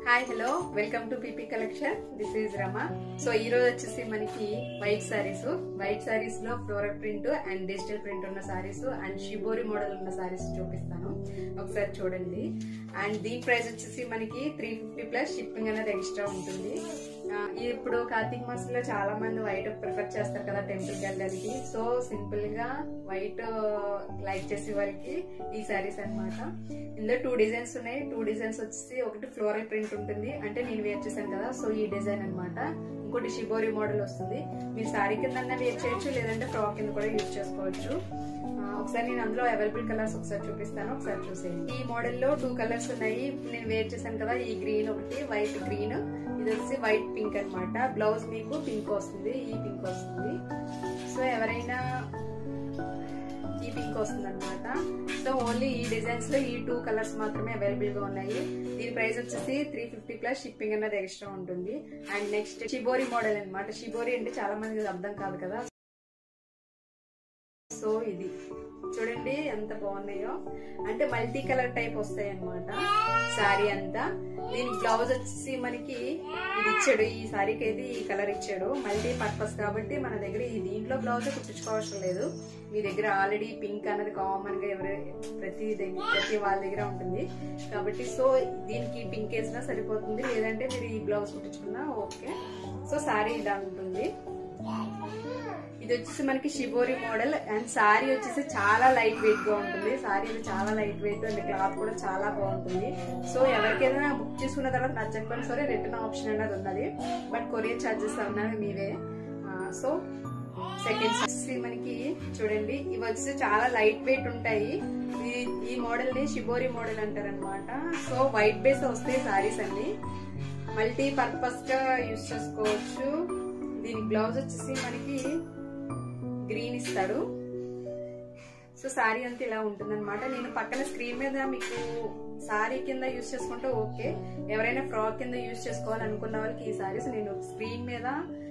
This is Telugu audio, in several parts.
hi hello welcome to PP collection this is Rama so ఈ రోజు వచ్చేసి మనకి వైట్ సారీస్ వైట్ సారీస్ లో floral print and digital print ఉన్న సారీస్ అండ్ షిబోరి మోడల్ ఉన్న సారీస్ చూపిస్తాను ఒకసారి చూడండి అండ్ దీని ప్రైస్ వచ్చేసి మనకి త్రీ ఫిఫ్టీ ప్లస్ షిప్పింగ్ అనేది ఎక్స్ట్రా ఉంటుంది ఆ, ఇప్పుడు కార్తీక మాసంలో చాలా మంది వైట్ ప్రిఫర్ చేస్తారు కదా టెంపుల్ కి వెళ్ళడానికి సో సింపుల్ గా వైట్ లైక్ చేసే వాళ్ళకి ఈ సారీస్ అన్నమాట ఇందులో టూ డిజైన్స్ ఉన్నాయి టూ డిజైన్స్ వచ్చేసి ఒకటి ఫ్లోరల్ ప్రింట్ ఉంటుంది అంటే నేను వేర్ చేశాను కదా సో ఈ డిజైన్ అన్నమాట ఇంకోటి షిబోరి మోడల్ వస్తుంది మీరు సారీ కింద వేర్ చేయొచ్చు లేదంటే ఫ్రాక్ కింద కూడా యూజ్ చేసుకోవచ్చు ఆ, ఒకసారి నేను అందులో అవైలబుల్ కలర్స్ ఒకసారి చూపిస్తాను ఒకసారి చూసేయండి ఈ మోడల్ లో టూ కలర్స్ ఉన్నాయి ఇప్పుడు నేను వేర్ చేశాను కదా ఈ గ్రీన్ ఒకటి వైట్ గ్రీన్ ఇది వచ్చి వైట్ పింక్ అన్నమాట బ్లౌజ్ మీకు పింక్ వస్తుంది ఈ పింక్ వస్తుంది సో ఎవరైనా ఈ పింక్ వస్తుంది అనమాట సో ఓన్లీ ఈ డిజైన్స్ లో ఈ టూ కలర్స్ మాత్రమే అవైలబుల్ గా ఉన్నాయి దీని ప్రైస్ వచ్చేసి త్రీ ఫిఫ్టీ ప్లస్ షిప్పింగ్ అనేది ఎక్స్ట్రా ఉంటుంది అండ్ నెక్స్ట్ షిబోరి మోడల్ అన్నమాట షిబోరి అంటే చాలా మందికి అర్థం కాదు కదా సో ఇది చూడండి ఎంత బాగున్నాయో అంటే మల్టీ కలర్ టైప్ వస్తాయి అనమాట శారీ అంతా దీని బ్లౌజ్ వచ్చేసి మనకి ఇది ఇచ్చాడు ఈ శారీకి అయితే ఈ కలర్ ఇచ్చాడు మల్టీ పర్పస్ కాబట్టి మన దగ్గర ఈ దీంట్లో బ్లౌజ్ కుట్టించుకోవడం లేదు మీ దగ్గర ఆల్రెడీ పింక్ అనేది కామన్ గా ఎవరి ప్రతి దగ్గర ప్రతి వాళ్ళ దగ్గర ఉంటుంది కాబట్టి సో దీనికి పింక్ వేసినా సరిపోతుంది లేదంటే మీరు ఈ బ్లౌజ్ కుట్టించుకున్నా ఓకే సో శారీ ఇలా ఉంటుంది ఇది వచ్చేసి మనకి షిబోరి మోడల్ అండ్ సారీ వచ్చేసి చాలా లైట్ వెయిట్ గా ఉంటుంది సారీ అనేది చాలా లైట్ వెయిట్ అండ్ క్లాత్ కూడా చాలా బాగుంటుంది సో ఎవరికైనా బుక్ చేసుకున్న తర్వాత నచ్చకపోయినా సరే రిటర్న్ ఆప్షన్ అనేది ఉన్నది బట్ కొరియర్ ఛార్జెస్ అన్నది మీవే సో సెకండ్ వచ్చేసి మనకి చూడండి ఇవి వచ్చేసి చాలా లైట్ వెయిట్ ఉంటాయి ఈ- ఈ మోడల్ ని షిబోరి మోడల్ అంటారు అనమాట సో వైట్ బేస్ వస్తాయి సారీస్ అన్ని మల్టీ పర్పస్ గా యూజ్ చేసుకోవచ్చు దీని బ్లౌజ్ వచ్చేసి మనకి గ్రీన్ ఇస్తాడు సో సారీ అంతా ఇలా ఉంటుందన్నమాట నేను పక్కన స్క్రీన్ మీద మీకు సారీ కింద యూజ్ చేసుకుంటే ఓకే ఎవరైనా ఫ్రాక్ కింద యూజ్ చేసుకోవాలనుకున్న వాళ్ళకి ఈ సారీస్ నేను స్క్రీన్ మీద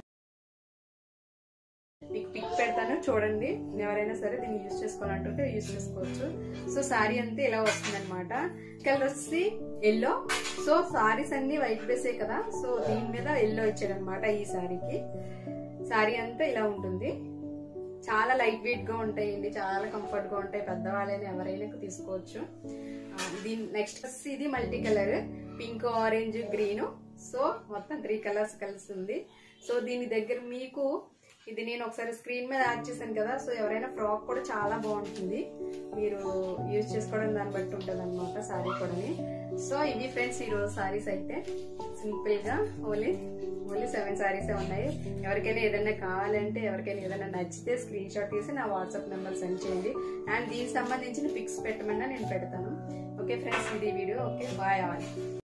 మీకు పిక్ పెడతాను చూడండి ఎవరైనా సరే దీన్ని యూజ్ చేసుకోవాలంటుంటే యూజ్ చేసుకోవచ్చు సో సారీ అంతా ఇలా వస్తుంది అనమాట కలర్ వచ్చి ఎల్లో సో సారీస్ అన్ని వైట్ బేసే కదా సో దీని మీద ఎల్లో ఇచ్చాడు అనమాట ఈ సారీకి సారీ అంతా ఇలా ఉంటుంది చాలా లైట్ వెయిట్ గా ఉంటాయండి చాలా కంఫర్ట్ గా ఉంటాయి పెద్దవాళ్ళైనా ఎవరైనా తీసుకోవచ్చు ఆ, దీని నెక్స్ట్ వచ్చి ఇది multi colour pink orange green so మొత్తం త్రీ కలర్స్ కలిసి ఉంది సో దీని దగ్గర మీకు ఇది నేను ఒకసారి స్క్రీన్ మీద యాడ్ చేశాను కదా సో ఎవరైనా ఫ్రాక్ కూడా చాలా బాగుంటుంది మీరు యూజ్ చేసుకోవడం దాన్ని బట్టి ఉంటుంది అనమాట సారీ కూడా సో ఇవి ఫ్రెండ్స్ ఈ రోజు సారీస్ అయితే సింపుల్ గా ఓన్లీ ఓన్లీ సెవెన్ సారీసే ఉన్నాయి ఎవరికైనా ఏదైనా కావాలంటే ఎవరికైనా ఏదైనా నచ్చితే స్క్రీన్ షాట్ తీసి నా వాట్సాప్ నెంబర్ సెండ్ చేయండి అండ్ దీనికి సంబంధించిన పిక్స్ పెట్టమన్నా నేను పెడతాను ఓకే ఫ్రెండ్స్ ఇది వీడియో ఓకే బాయ్ ఆల్